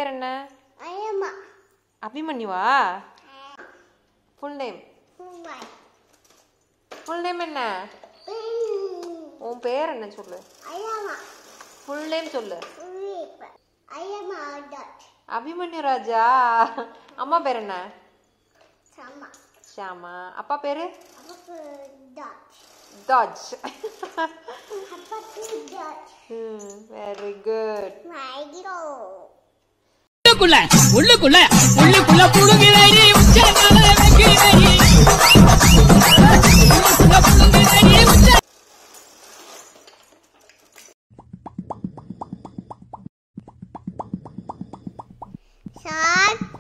பேர் என்ன ஐயம்மா அபிமன்யுவா ஃபுல் நேம் ஃபுல் நேம் என்ன உன் பேர் என்ன சொல்லு ஐயம்மா ஃபுல் நேம் சொல்லு ஐயம்மா டாட் அபிமன்யு ராஜா அம்மா பேர் என்ன சம்மா ஷாமா அப்பா பேரு அப்பாக்கு டாட் தாஜ் அப்பாக்கு டாட் வெரி குட் மைடிரோ உள்ளுக்குள்ள உள்ளுக்குள்ள உள்ளுக்குள்ள புழுகிறடி உச்சந்தால வைக்கிறடி உள்ளுக்குள்ள புழுகிறடி உச்ச ஷார்ட்